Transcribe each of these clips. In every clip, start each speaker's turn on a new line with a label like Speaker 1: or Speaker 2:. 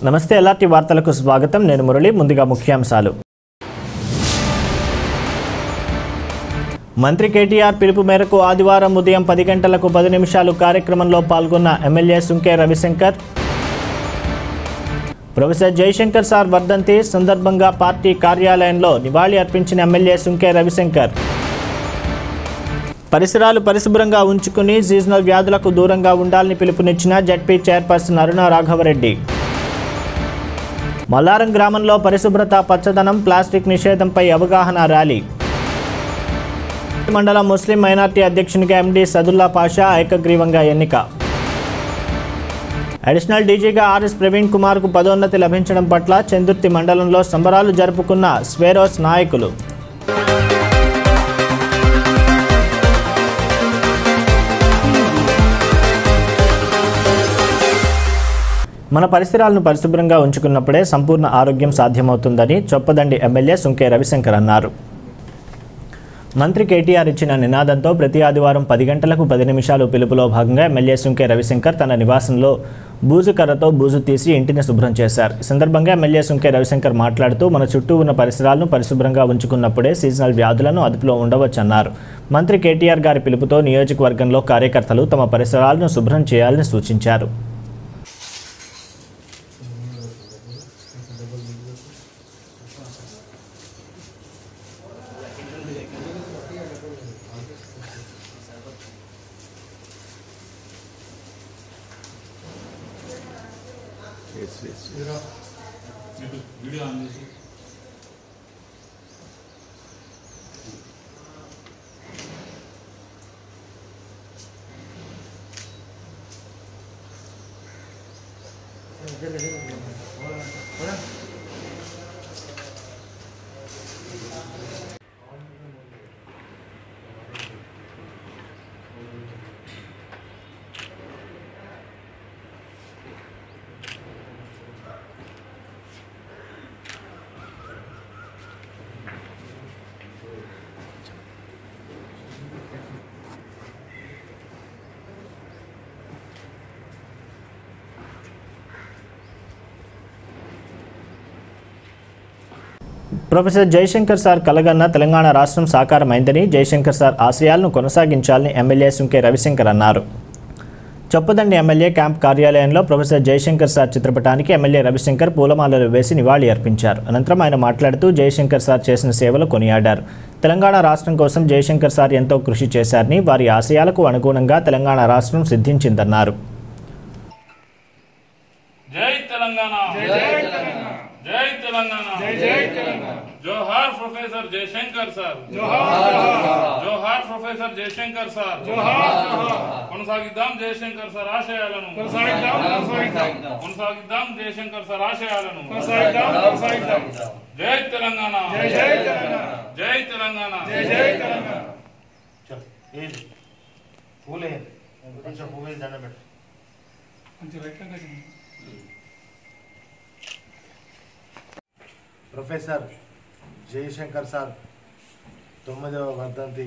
Speaker 1: నమస్తే ఎల్ఆర్టీ వార్తలకు స్వాగతం నేను మురళి ముందుగా ముఖ్యాంశాలు మంత్రి కేటీఆర్ పిలుపు మేరకు ఆదివారం ఉదయం పది గంటలకు పది నిమిషాలు కార్యక్రమంలో పాల్గొన్న MLA Sunke Ravishankar professor Jayashankar sir వర్ధంతి సందర్భంగా పార్టీ కార్యాలయంలో నివాళి అర్పించిన ఎమ్మెల్యే సుంకే రవిశంకర్ పరిసరాలు పరిశుభ్రంగా ఉంచుకుని సీజనల్ వ్యాధులకు దూరంగా ఉండాలని పిలుపునిచ్చిన జడ్పీ చైర్పర్సన్ అరుణ రాఘవరెడ్డి మల్లారం గ్రామంలో పరిశుభ్రత పచ్చదనం ప్లాస్టిక్ నిషేధంపై అవగాహన ర్యాలీ మండలం ముస్లిం మైనార్టీ అధ్యక్షునిగా ఎండి సదుల్లా పాషా ఏకగ్రీవంగా ఎన్నిక అడిషనల్ డీజీగా ఆర్ఎస్ ప్రవీణ్ కుమార్కు పదోన్నతి లభించడం పట్ల చందుర్తి మండలంలో సంబరాలు జరుపుకున్న స్వేరోస్ నాయకులు మన పరిసరాలను పరిశుభ్రంగా ఉంచుకున్నప్పుడే సంపూర్ణ ఆరోగ్యం సాధ్యమవుతుందని చొప్పదండి ఎమ్మెల్యే సుంకే రవిశంకర్ అన్నారు మంత్రి కేటీఆర్ ఇచ్చిన నినాదంతో ప్రతి ఆదివారం పది గంటలకు పది నిమిషాలు పిలుపులో భాగంగా ఎమ్మెల్యే సుంకే రవిశంకర్ తన నివాసంలో బూజు కర్రతో బూజు తీసి ఇంటిని శుభ్రం చేశారు ఈ సందర్భంగా ఎమ్మెల్యే సుంకే రవిశంకర్ మాట్లాడుతూ మన చుట్టూ ఉన్న పరిసరాలను పరిశుభ్రంగా ఉంచుకున్నప్పుడే సీజనల్ వ్యాధులను అదుపులో ఉండవచ్చన్నారు మంత్రి కేటీఆర్ గారి పిలుపుతో నియోజకవర్గంలో కార్యకర్తలు తమ పరిసరాలను శుభ్రం చేయాలని సూచించారు
Speaker 2: వీడియో ఆన్ చేసి
Speaker 1: ప్రొఫెసర్ జయశంకర్ సార్ కలగన్న తెలంగాణ రాష్ట్రం సాకారమైందని జయశంకర్ సార్ ఆశయాలను కొనసాగించాలని ఎమ్మెల్యే సుంకే రవిశంకర్ అన్నారు చొప్పదండి ఎమ్మెల్యే క్యాంప్ కార్యాలయంలో ప్రొఫెసర్ జయశంకర్ సార్ చిత్రపటానికి ఎమ్మెల్యే రవిశంకర్ పూలమాలలు వేసి నివాళి అర్పించారు అనంతరం ఆయన మాట్లాడుతూ జయశంకర్ సార్ చేసిన సేవలు కొనియాడారు తెలంగాణ రాష్ట్రం కోసం జయశంకర్ సార్ ఎంతో కృషి చేశారని వారి ఆశయాలకు అనుగుణంగా తెలంగాణ రాష్ట్రం సిద్ధించిందన్నారు
Speaker 2: జై తెలంగాణ జై తెలంగాణ జోహార్ ప్రొఫెసర్ జయశంకర్ సార్ జోహార్ ప్రొఫెసర్ జయశంకర్ సార్ కొనసాగిద్దాం జయశంకర్ సార్ ఆశయాలను కొనసాగిద్దాం జయశంకర్ సార్ ఆశయాలను జై తెలంగాణ జై తెలంగాణ
Speaker 3: పూలే కొంచెం పూలే దండం పెట్టు ప్రొఫెసర్ జయశంకర్ సార్ తొమ్మిదవ వర్ధంతి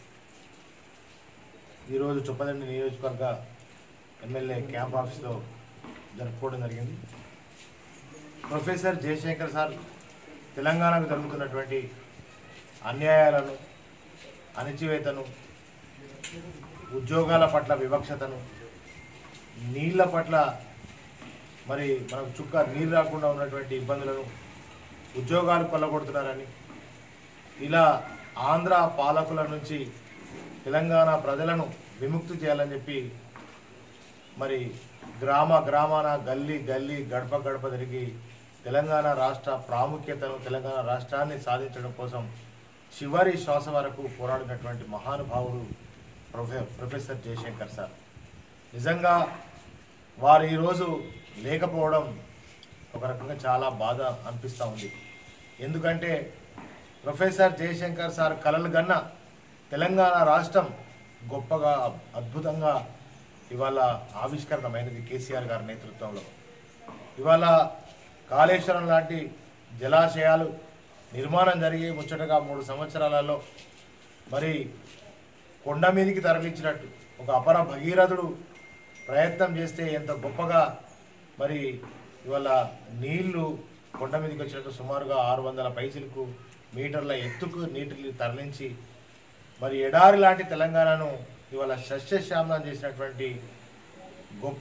Speaker 3: ఈరోజు చొప్పదండి నియోజకవర్గ ఎమ్మెల్యే క్యాంప్ ఆఫీస్లో జరుపుకోవడం జరిగింది ప్రొఫెసర్ జయశంకర్ సార్ తెలంగాణకు జరుగుతున్నటువంటి అన్యాయాలను అణచివేతను ఉద్యోగాల పట్ల వివక్షతను నీళ్ళ పట్ల మరి మనకు చుక్క నీరు రాకుండా ఉన్నటువంటి ఇబ్బందులను ఉద్యోగాలు కొల్లగొడుతున్నారని ఇలా ఆంధ్ర పాలకుల నుంచి తెలంగాణ ప్రజలను విముక్తి చేయాలని చెప్పి మరి గ్రామ గ్రామాన గల్లీ గల్లీ గడప గడప తిరిగి తెలంగాణ రాష్ట్ర ప్రాముఖ్యతను తెలంగాణ రాష్ట్రాన్ని సాధించడం కోసం చివరి శ్వాస వరకు పోరాడినటువంటి మహానుభావుడు ప్రొఫె ప్రొఫెసర్ జయశంకర్ సార్ నిజంగా వారు ఈరోజు లేకపోవడం ఒక రకంగా చాలా బాధ అనిపిస్తూ ఉంది ఎందుకంటే ప్రొఫెసర్ జయశంకర్ సార్ కలలు గన్న తెలంగాణ రాష్ట్రం గొప్పగా అద్భుతంగా ఇవాళ ఆవిష్కరణమైనది కేసీఆర్ గారి నేతృత్వంలో ఇవాళ కాళేశ్వరం లాంటి జలాశయాలు నిర్మాణం జరిగి ముచ్చటగా మూడు సంవత్సరాలలో మరి కొండ మీదికి తరలించినట్టు ఒక అపర భగీరథుడు ప్రయత్నం చేస్తే ఎంత గొప్పగా మరి ఇవాళ నీళ్లు కొండ మీదకి వచ్చినట్టు సుమారుగా ఆరు వందల పైసలకు మీటర్ల ఎత్తుకు నీటిని తరలించి మరి ఎడారి లాంటి తెలంగాణను ఇవాళ సస్యశ్యామలం చేసినటువంటి గొప్ప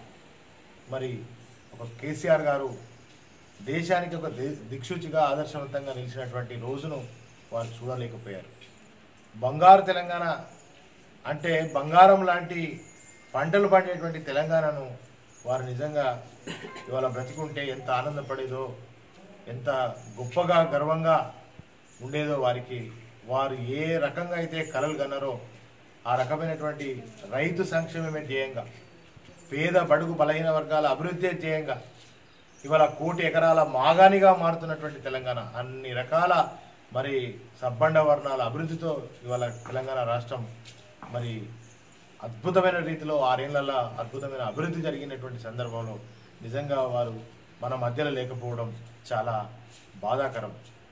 Speaker 3: మరి ఒక కేసీఆర్ గారు దేశానికి ఒక దే- దిక్సూచిగా ఆదర్శవంతంగా నిలిచినటువంటి రోజును వారు చూడలేకపోయారు బంగారు తెలంగాణ అంటే బంగారం లాంటి పంటలు పండేటువంటి తెలంగాణను వారు నిజంగా ఇవాళ బ్రతికుంటే ఎంత ఆనందపడేదో ఎంత గొప్పగా గర్వంగా ఉండేదో వారికి వారు ఏ రకంగా అయితే కలలు కన్నారో ఆ రకమైనటువంటి రైతు సంక్షేమమే ధ్యేయంగా పేద బడుగు బలహీన వర్గాల అభివృద్ధి ధ్యేయంగా ఇవాళ కోటి ఎకరాల మాగానిగా మారుతున్నటువంటి తెలంగాణ అన్ని రకాల మరి సబ్బండ వర్ణాల అభివృద్ధితో ఇవాళ తెలంగాణ రాష్ట్రం మరి అద్భుతమైన రీతిలో ఆరేళ్లలో అద్భుతమైన అభివృద్ధి జరిగినటువంటి సందర్భంలో నిజంగా వారు మన మధ్యలో లేకపోవడం చాలా బాధాకరం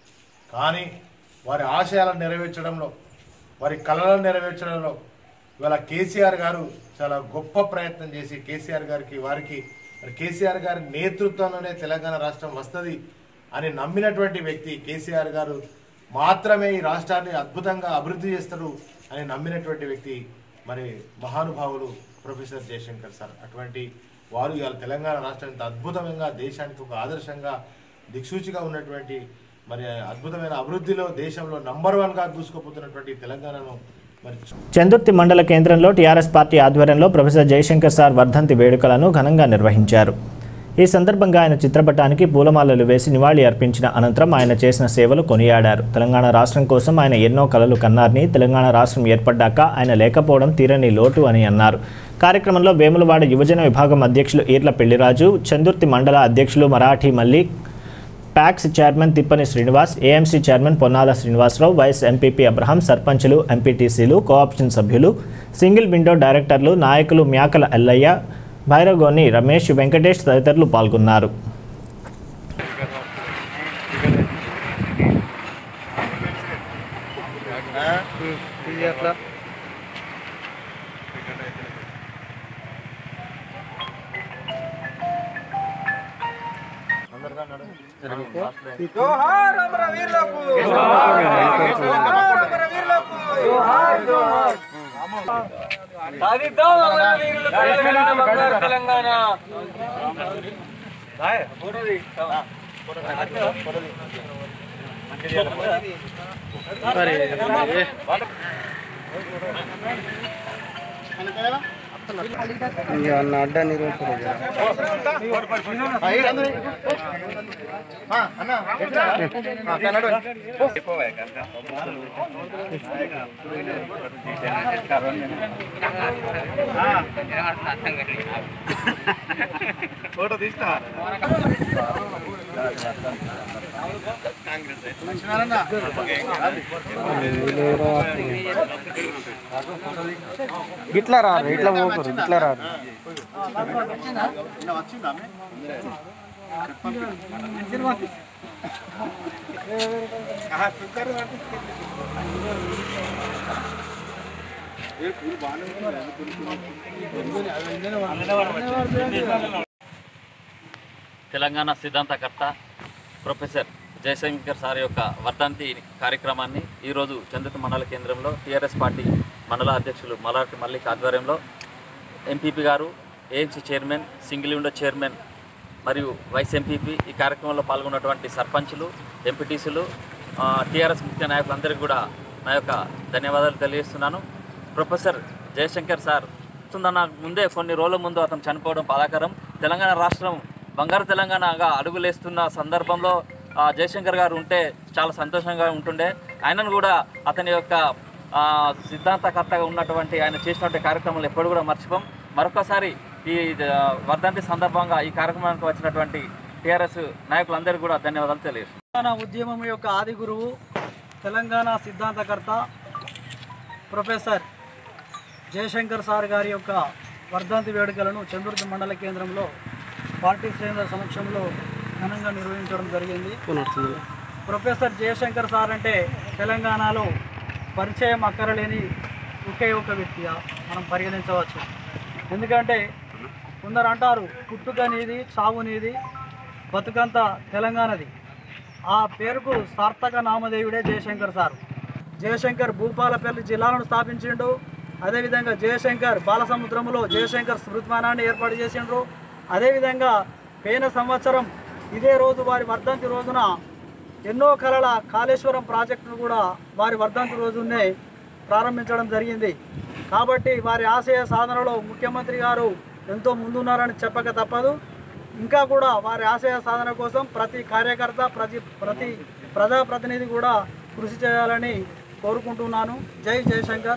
Speaker 3: కానీ వారి ఆశయాలను నెరవేర్చడంలో వారి కళలను నెరవేర్చడంలో ఇవాళ కేసీఆర్ గారు చాలా గొప్ప ప్రయత్నం చేసి కేసీఆర్ గారికి వారికి మరి కేసీఆర్ గారి నేతృత్వంలోనే తెలంగాణ రాష్ట్రం వస్తుంది అని నమ్మినటువంటి వ్యక్తి కేసీఆర్ గారు మాత్రమే ఈ రాష్ట్రాన్ని అద్భుతంగా అభివృద్ధి చేస్తారు అని నమ్మినటువంటి వ్యక్తి మరి మహానుభావులు ప్రొఫెసర్ జయశంకర్ సార్ అటువంటి వారు ఇవాళ తెలంగాణ రాష్ట్రం ఇంత అద్భుతంగా దేశానికి ఒక ఆదర్శంగా దిక్సూచిగా ఉన్నటువంటి మరి అద్భుతమైన అభివృద్ధిలో దేశంలో నంబర్ వన్గా దూసుకుపోతున్నటువంటి తెలంగాణను మరి
Speaker 1: చందుర్తి మండల కేంద్రంలో టీఆర్ఎస్ పార్టీ ఆధ్వర్యంలో ప్రొఫెసర్ జయశంకర్ సార్ వర్ధంతి వేడుకలను ఘనంగా నిర్వహించారు ఈ సందర్భంగా ఆయన చిత్రపటానికి పూలమాలలు వేసి నివాళి అర్పించిన అనంతరం ఆయన చేసిన సేవలు కొనియాడారు తెలంగాణ రాష్ట్రం కోసం ఆయన ఎన్నో కలలు కన్నారని తెలంగాణ రాష్ట్రం ఏర్పడ్డాక ఆయన లేకపోవడం తీరని లోటు అని అన్నారు కార్యక్రమంలో వేములవాడ యువజన విభాగం అధ్యక్షులు ఈర్ల పెళ్లిరాజు చందుర్తి మండల అధ్యక్షులు Marathi Mallik PACS chairman Thippani Srinivas AMC chairman Ponnala Srinivasarao vice MPP Abraham సర్పంచులు ఎంపీటీసీలు కోఆప్షన్ సభ్యులు సింగిల్ విండో డైరెక్టర్లు నాయకులు మ్యాకల ఎల్లయ్య భైరగోని రమేష్ వెంకటేష్ తదితరులు పాల్గొన్నారు
Speaker 4: జోహార్ అమరవీరులకు జోహార్ అమరవీరులకు జోహార్ జోహార్ సాధిద్దాం అమరవీరుల తెలంగాణ బంగారు తెలంగాణ
Speaker 5: ఇట్లా రారు ఇట్లా పోకరు ఇట్లా రారు
Speaker 6: తెలంగాణ సిద్ధాంతకర్త ప్రొఫెసర్ జయశంకర్ సార్ యొక్క వర్ధంతి కార్యక్రమాన్ని ఈరోజు చంద్రత మండల కేంద్రంలో టీఆర్ఎస్ పార్టీ మండల అధ్యక్షులు మలాటి మల్లిక్ ఆధ్వర్యంలో ఎంపీపీ గారు AMC chairman single window chairman మరియు వైస్ ఎంపీపీ ఈ కార్యక్రమంలో పాల్గొన్నటువంటి సర్పంచులు ఎంపీటీసీలు టీఆర్ఎస్ ముఖ్య నాయకులందరికీ కూడా నా యొక్క ధన్యవాదాలు తెలియజేస్తున్నాను ప్రొఫెసర్ జయశంకర్ సార్ వస్తుందన్న ముందే కొన్ని రోజుల ముందు అతను చనిపోవడం బాధాకరం తెలంగాణ రాష్ట్రం బంగారు తెలంగాణగా అడుగులేస్తున్న సందర్భంలో ఆ, జయశంకర్ గారు ఉంటే చాలా సంతోషంగా ఉంటుండే ఆయనను కూడా అతని యొక్క ఆ, సిద్ధాంతకర్తగా ఉన్నటువంటి ఆయన చేసినటువంటి కార్యక్రమాలు ఎప్పుడు కూడా మర్చిపోం మరొకసారి ఈ ఆ, వర్ధంతి సందర్భంగా ఈ కార్యక్రమానికి వచ్చినటువంటి టీఆర్ఎస్ నాయకులందరికీ కూడా ధన్యవాదాలు తెలియజేస్తున్నాను
Speaker 7: తెలంగాణ ఉద్యమం యొక్క ఆది గురువు తెలంగాణ సిద్ధాంతకర్త ప్రొఫెసర్ జయశంకర్ సార్ గారి యొక్క వర్ధంతి వేడుకలను చంద్రుతి మండల కేంద్రంలో పార్టీ శ్రేణుల సమక్షంలో ఘనంగా నిర్వహించడం జరిగింది ప్రొఫెసర్ జయశంకర్ సార్ అంటే తెలంగాణలో పరిచయం అక్కరలేని ఒకే ఒక వ్యక్తిగా మనం పరిగణించవచ్చు ఎందుకంటే కొందరు అంటారు పుట్టుక నీది చావు నీది బతుకంత తెలంగాణది ఆ పేరుకు సార్థక నామదేవుడే జయశంకర్ సార్ జయశంకర్ భూపాలపల్లి జిల్లాలను స్థాపించిండు అదేవిధంగా జయశంకర్ బాలసముద్రంలో జయశంకర్ స్మృతిమానాన్ని ఏర్పాటు చేసిండ్రు అదేవిధంగా పోయిన సంవత్సరం ఇదే రోజు వారి వర్ధంతి రోజున ఎన్నో కళల కాళేశ్వరం ప్రాజెక్టును కూడా వారి వర్ధంతి రోజునే ప్రారంభించడం జరిగింది కాబట్టి వారి ఆశయ సాధనలో ముఖ్యమంత్రి గారు ఎంతో ముందున్నారని చెప్పక తప్పదు ఇంకా కూడా వారి ఆశయ సాధన కోసం ప్రతి కార్యకర్త ప్రతి ప్రతి ప్రజాప్రతినిధి కూడా కృషి చేయాలని కోరుకుంటున్నాను జై జయశంకర్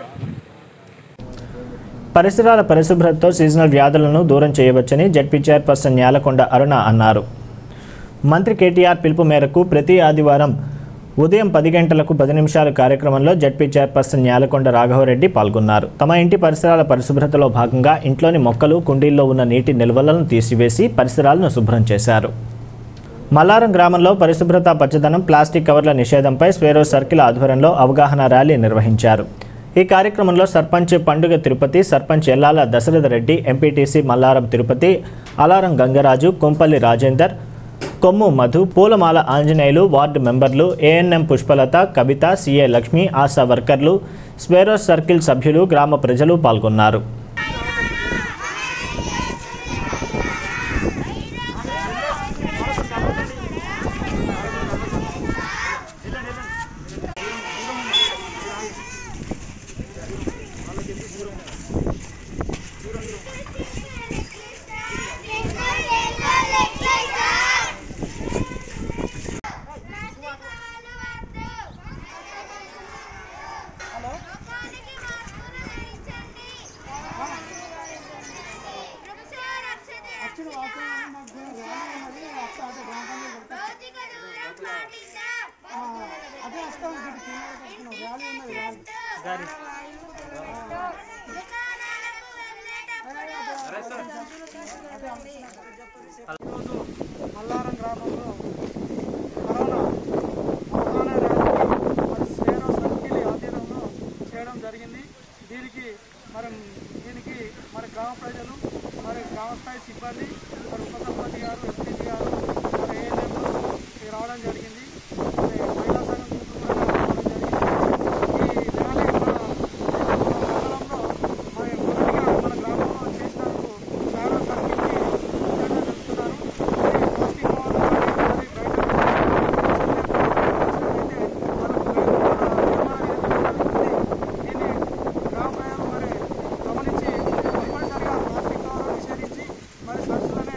Speaker 1: పరిసరాల పరిశుభ్రతతో సీజనల్ వ్యాధులను దూరం చేయవచ్చని జడ్పీ చైర్పర్సన్ న్యాలకొండ అరుణ అన్నారు మంత్రి కేటీఆర్ పిలుపు మేరకు ప్రతి ఆదివారం ఉదయం పది గంటలకు పది నిమిషాల కార్యక్రమంలో జడ్పీ చైర్పర్సన్ న్యాలకొండ రాఘవరెడ్డి పాల్గొన్నారు తమ ఇంటి పరిసరాల పరిశుభ్రతలో భాగంగా ఇంట్లోని మొక్కలు కుండీల్లో ఉన్న నీటి నిల్వలను తీసివేసి పరిసరాలను శుభ్రం చేశారు మల్లారం గ్రామంలో పరిశుభ్రత పచ్చదనం ప్లాస్టిక్ కవర్ల నిషేధంపై స్వేరో సర్కిల్ ఆధ్వర్యంలో అవగాహన ర్యాలీ నిర్వహించారు ఈ కార్యక్రమంలో సర్పంచ్ పండుగ తిరుపతి సర్పంచ్ ఎల్లాల దశరథ రెడ్డి ఎంపీటీసీ మల్లారం తిరుపతి అలారం గంగరాజు కొంపల్లి రాజేందర్ కొమ్ము మధు పూలమాల ఆంజనేయులు వార్డు మెంబర్లు ఏఎన్ఎం పుష్పలత కవిత సిఏ లక్ష్మి ఆశా వర్కర్లు స్వేరోస్ సర్కిల్ సభ్యులు గ్రామ ప్రజలు పాల్గొన్నారు
Speaker 7: ఈరోజు మల్లారం గ్రామంలో కరోనా అవగాహన ర్యాలీ మరి సేరో సర్కిల్ ఆధీనంలో చేయడం జరిగింది దీనికి మరి దీనికి మరి గ్రామ ప్రజలు మరి గ్రామ స్థాయి సిబ్బంది మరి ఉప సర్పంచ్ గారు ఎంపీటీ గారు మరి ఏఎన్ఎం రావడం జరిగింది మరి మహిళా సంఘం సూత్రులు కూడా రావడం జరిగింది ఈ ర్యాలీ మన మండలంలో మరి మొదటిగా మన గ్రామంలో చేసినందుకు సేరో సర్కిల్కి జెండా తెలుపుతున్నారు మరి ప్లాస్టిక్ కవర్లు మరి బయట దీన్ని గ్రామ ప్రజలు మరి గమనించి తప్పనిసరిగా ప్లాస్టిక్ కవర్లు నిషేధించి మరి సంచులనే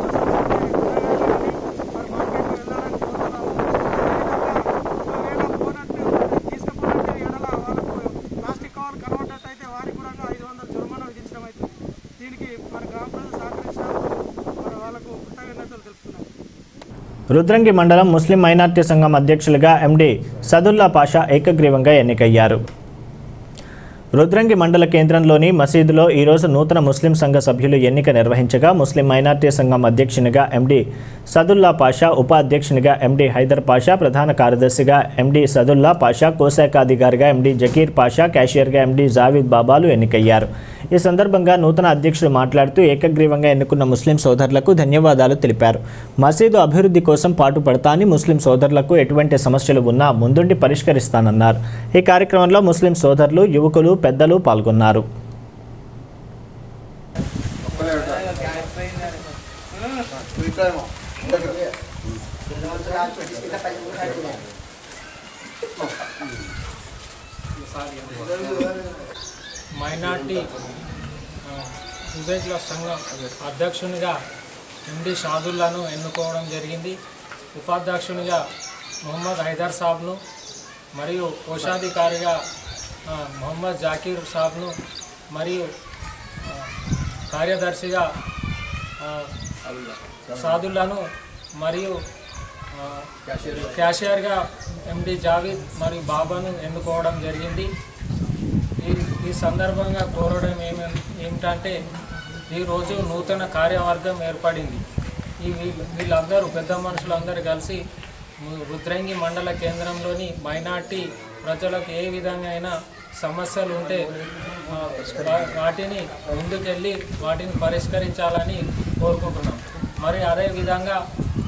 Speaker 7: మరి మార్కెట్కి వెళ్ళాలని కోరుతున్నాము అదేవిధంగా ఒకవేళ పోనట్టు తీసుకుపోయినట్టు ఎడల వాళ్ళకు ప్లాస్టిక్ కవర్ కనబడ్డట్టయితే వారికి కూడా ఐదు వందల జుర్మానా విధించడం అవుతుంది దీనికి మరి గ్రామ ప్రజలు సహకరించినందుకు మరి వాళ్ళకు కృతజ్ఞతలు తెలుపుతున్నాను
Speaker 1: రుద్రంగి మండలం ముస్లిం మైనార్టీ సంఘం అధ్యక్షులుగా ఎండి సదుల్లా పాషా ఏకగ్రీవంగా ఎన్నికయ్యారు రుద్రంగి మండల కేంద్రంలోని మసీదులో ఈరోజు నూతన ముస్లిం సంఘ సభ్యులు ఎన్నిక నిర్వహించగా ముస్లిం మైనార్టీ సంఘం అధ్యక్షునిగా ఎండి సదుల్లా పాషా ఉపాధ్యక్షునిగా ఎండి హైదర్ పాషా ప్రధాన కార్యదర్శిగా ఎండి సదుల్లా పాషా కోశాఖాధికారిగా ఎండి జకీర్ పాషా క్యాషియర్గా ఎండి జావీద్ బాబాలు ఎన్నికయ్యారు ఈ సందర్భంగా నూతన అధ్యక్షుడు మాట్లాడుతూ ఏకగ్రీవంగా ఎన్నుకున్న ముస్లిం సోదరులకు ధన్యవాదాలు తెలిపారు మసీదు అభివృద్ధి కోసం పాటుపడతా అని ముస్లిం సోదరులకు ఎటువంటి సమస్యలు ఉన్నా ముందుండి పరిష్కరిస్తానన్నారు ఈ కార్యక్రమంలో ముస్లిం సోదరులు యువకులు పెద్దలు పాల్గొన్నారు
Speaker 8: మైనార్టీ ఆ, వివేకుల సంఘం అధ్యక్షునిగా ఎండి షాదుల్లాను ఎన్నుకోవడం జరిగింది ఉపాధ్యక్షునిగా మొహమ్మద్ హైదర్ సాబ్ను మరియు కోశాధికారిగా ఆ, మొహమ్మద్ జాకీర్ సాబ్ను మరియు ఆ, కార్యదర్శిగా ఆ, సాదుల్లాను మరియు ఆ, క్యాషియర్గా ఎండి జావీద్ మరియు బాబాను ఎన్నుకోవడం జరిగింది ఈ ఈ సందర్భంగా కోరడం ఏమి ఏమిటంటే ఈరోజు నూతన కార్యవర్గం ఏర్పడింది ఈ వీళ్ళు వీళ్ళందరూ పెద్ద మనుషులందరూ కలిసి ము- రుద్రంగి మండల కేంద్రంలోని మైనార్టీ ప్రజలకు ఏ విధంగా అయినా సమస్యలు ఉంటే ఆ, వా- వాటిని ముందుకెళ్ళి వాటిని పరిష్కరించాలని కోరుకుంటున్నాం మరి అదే విధంగా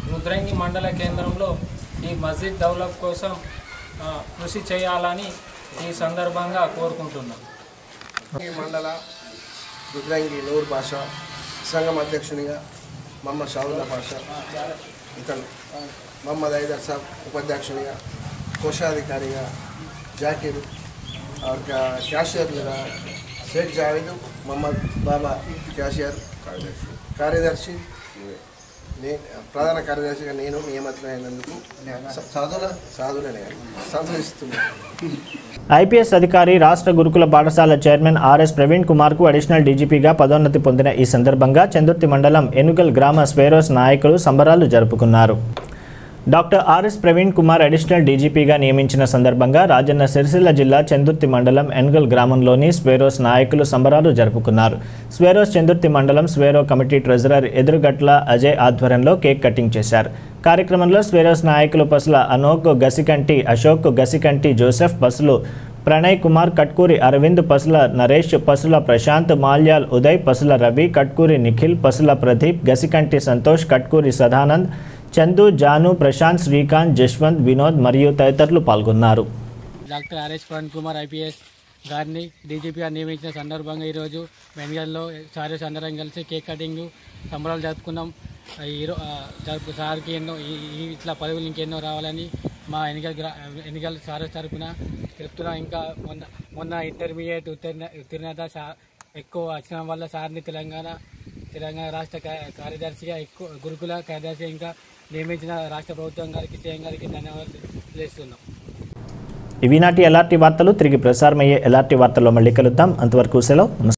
Speaker 8: రుద్రంగి మండల కేంద్రంలో ఈ మస్జిద్ డెవలప్ కోసం ఆ, కృషి చేయాలని ఈ సందర్భంగా కోరుకుంటున్నాం
Speaker 9: ఈ మండల రుద్రంగి నూరు భాష సంఘం అధ్యక్షునిగా మహమ్మద్ షావుల్లా భాష ఇతను మహమ్మద్ ఐదర్ సాబ్ ఉపాధ్యక్షునిగా కోశాధికారిగా జాకీర్ और क्या క్యాషియర్లుగా షేక్ జావేద్ మహమ్మద్ బాబా క్యాషియర్ కార్యదర్శి నేను ప్రధాన కార్యదర్శిగా నేను నియమితులైనందుకు సాధుల సాధులనే సంతోషిస్తున్నాను
Speaker 1: ఐపీఎస్ అధికారి రాష్ట్ర గురుకుల పాఠశాల చైర్మన్ ఆర్ఎస్ ప్రవీణ్ కుమార్కు అడిషనల్ డీజీపీగా పదోన్నతి పొందిన ఈ సందర్భంగా చందుర్తి మండలం ఎనుగల్ గ్రామ స్వేరోస్ నాయకులు సంబరాలు జరుపుకున్నారు doctor RS Praveen Kumar additional డీజీపీగా నియమించిన సందర్భంగా రాజన్న సిరిసిల్ల జిల్లా చందుర్తి మండలం ఎన్గల్ గ్రామంలోని స్వేరోస్ నాయకులు సంబరాలు జరుపుకున్నారు స్వేరోస్ చందుర్తి మండలం స్వేరో కమిటీ ట్రెజరర్ ఎదురుగట్ల అజయ్ ఆధ్వర్యంలో కేక్ కటింగ్ చేశారు కార్యక్రమంలో స్వేరోస్ నాయకులు పసుల అనోక్ గసికంటి అశోక్ గసికంటి జోసెఫ్ పసులు ప్రణయ్ కుమార్ కట్కూరి అరవింద్ పసుల నరేష్ పసుల ప్రశాంత్ మాల్యాల్ ఉదయ్ పసుల రవి కట్కూరి నిఖిల్ పసుల ప్రదీప్ గసికంటి సంతోష్ కట్కూరి సదానంద్ చందు జాను ప్రశాంత్ శ్రీకాంత్ జశ్వంత్ వినోద్ మరియు తదితరులు పాల్గొన్నారు
Speaker 10: doctor RS Praveen Kumar IPS గారిని డీజీపీగా నియమించిన సందర్భంగా ఈరోజు వెంగళలో సారీస్ అందరం కలిసి కేక్ కటింగ్ సంబరాలు జరుపుకున్నాం ఈరో జరుపు సార్కి ఎన్నో ఈ- ఈ ఇట్లా పదవులు ఇంకెన్నో రావాలని మా ఎన్నికల గ్రా ఎన్నికల సారస్ తరపున చెప్తున్నాం ఇంకా మొన్న మొన్న ఇంటర్మీడియట్ ఉత్తీర్ణ ఉత్తీర్ణత సా ఎక్కువ వచ్చిన వల్ల సార్ని తెలంగాణ తెలంగాణ రాష్ట్ర కా- కార్యదర్శిగా ఎక్కువ గురుకుల కార్యదర్శిగా ఇంకా నియమించిన రాష్ట్ర ప్రభుత్వం గారికి సీఎం గారికి ధన్యవాదాలు తెలియజేస్తున్నాం
Speaker 1: ఇవి నాటి ఎల్ఆర్టీ వార్తలు తిరిగి ప్రసారమయ్యే ఎల్ఆర్టీ వార్తల్లో మళ్ళీ కలుద్దాం అంతవరకు సెలవు నమస్కారం